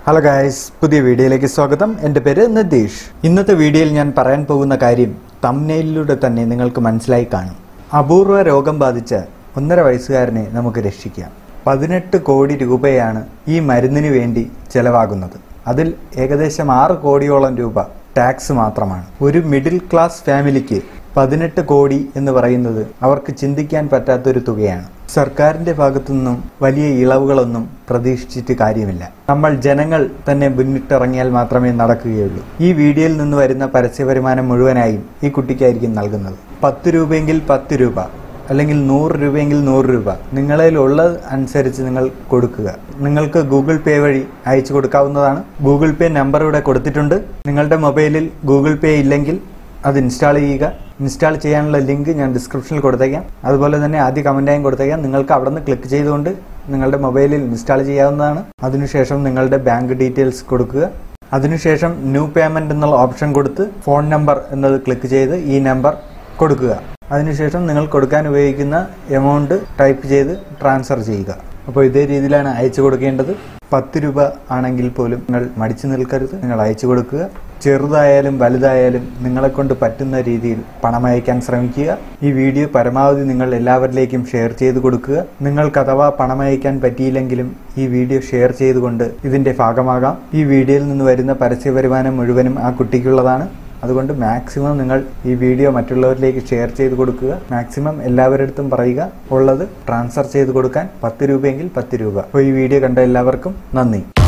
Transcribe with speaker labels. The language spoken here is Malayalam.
Speaker 1: ഹലോ ഗായ്സ് പുതിയ വീഡിയോയിലേക്ക് സ്വാഗതം എൻ്റെ പേര് നിതീഷ് ഇന്നത്തെ വീഡിയോയിൽ ഞാൻ പറയാൻ പോകുന്ന കാര്യം തമ്നെയിലൂടെ തന്നെ നിങ്ങൾക്ക് മനസ്സിലായി കാണും അപൂർവ രോഗം ബാധിച്ച ഒന്നര വയസ്സുകാരനെ നമുക്ക് രക്ഷിക്കാം പതിനെട്ട് കോടി രൂപയാണ് ഈ മരുന്നിന് വേണ്ടി ചെലവാകുന്നത് അതിൽ ഏകദേശം ആറ് കോടിയോളം രൂപ ടാക്സ് മാത്രമാണ് ഒരു മിഡിൽ ക്ലാസ് ഫാമിലിക്ക് പതിനെട്ട് കോടി എന്ന് പറയുന്നത് അവർക്ക് ചിന്തിക്കാൻ പറ്റാത്തൊരു തുകയാണ് സർക്കാരിന്റെ ഭാഗത്തു നിന്നും വലിയ ഇളവുകളൊന്നും പ്രതീക്ഷിച്ചിട്ട് കാര്യമില്ല നമ്മൾ ജനങ്ങൾ തന്നെ മുന്നിട്ടിറങ്ങിയാൽ മാത്രമേ നടക്കുകയുള്ളൂ ഈ വീഡിയോയിൽ നിന്ന് വരുന്ന പരസ്യ വരുമാനം മുഴുവനായും ഈ കുട്ടിക്കായിരിക്കും നൽകുന്നത് പത്ത് രൂപയെങ്കിൽ പത്ത് രൂപ അല്ലെങ്കിൽ നൂറ് രൂപയെങ്കിൽ നൂറ് രൂപ നിങ്ങളതിലുള്ളത് അനുസരിച്ച് നിങ്ങൾ കൊടുക്കുക നിങ്ങൾക്ക് ഗൂഗിൾ പേ വഴി അയച്ചു കൊടുക്കാവുന്നതാണ് ഗൂഗിൾ പേ നമ്പർ ഇവിടെ കൊടുത്തിട്ടുണ്ട് നിങ്ങളുടെ മൊബൈലിൽ ഗൂഗിൾ പേ ഇല്ലെങ്കിൽ അത് ഇൻസ്റ്റാൾ ചെയ്യുക ഇൻസ്റ്റാൾ ചെയ്യാനുള്ള ലിങ്ക് ഞാൻ ഡിസ്ക്രിപ്ഷനിൽ കൊടുത്തേക്കാം അതുപോലെ തന്നെ ആദ്യ കമൻറ്റായും കൊടുത്തേക്കാം നിങ്ങൾക്ക് അവിടെ നിന്ന് ക്ലിക്ക് ചെയ്തുകൊണ്ട് നിങ്ങളുടെ മൊബൈലിൽ ഇൻസ്റ്റാൾ ചെയ്യാവുന്നതാണ് അതിനുശേഷം നിങ്ങളുടെ ബാങ്ക് ഡീറ്റെയിൽസ് കൊടുക്കുക അതിനുശേഷം ന്യൂ പേയ്മെന്റ് എന്നുള്ള ഓപ്ഷൻ കൊടുത്ത് ഫോൺ നമ്പർ എന്നത് ക്ലിക്ക് ചെയ്ത് ഈ നമ്പർ കൊടുക്കുക അതിനുശേഷം നിങ്ങൾ കൊടുക്കാൻ ഉപയോഗിക്കുന്ന എമൗണ്ട് ടൈപ്പ് ചെയ്ത് ട്രാൻസ്ഫർ ചെയ്യുക അപ്പോൾ ഇതേ രീതിയിലാണ് അയച്ചു കൊടുക്കേണ്ടത് പത്ത് രൂപ ആണെങ്കിൽ പോലും നിങ്ങൾ മടിച്ചു നിൽക്കരുത് നിങ്ങൾ അയച്ചു കൊടുക്കുക ചെറുതായാലും വലുതായാലും നിങ്ങളെ കൊണ്ട് പറ്റുന്ന രീതിയിൽ പണം അയക്കാൻ ശ്രമിക്കുക ഈ വീഡിയോ പരമാവധി നിങ്ങൾ എല്ലാവരിലേക്കും ഷെയർ ചെയ്ത് കൊടുക്കുക നിങ്ങൾക്ക് അഥവാ പണം അയക്കാൻ പറ്റിയില്ലെങ്കിലും ഈ വീഡിയോ ഷെയർ ചെയ്തുകൊണ്ട് ഇതിന്റെ ഭാഗമാകാം ഈ വീഡിയോയിൽ നിന്ന് വരുന്ന പരസ്യ വരുമാനം മുഴുവനും ആ കുട്ടിക്കുള്ളതാണ് അതുകൊണ്ട് മാക്സിമം നിങ്ങൾ ഈ വീഡിയോ മറ്റുള്ളവരിലേക്ക് ഷെയർ ചെയ്ത് കൊടുക്കുക മാക്സിമം എല്ലാവരുടെ അടുത്തും പറയുക ഉള്ളത് ട്രാൻസ്ഫർ ചെയ്ത് കൊടുക്കാൻ പത്ത് രൂപയെങ്കിൽ പത്ത് രൂപ അപ്പോൾ ഈ വീഡിയോ കണ്ട എല്ലാവർക്കും നന്ദി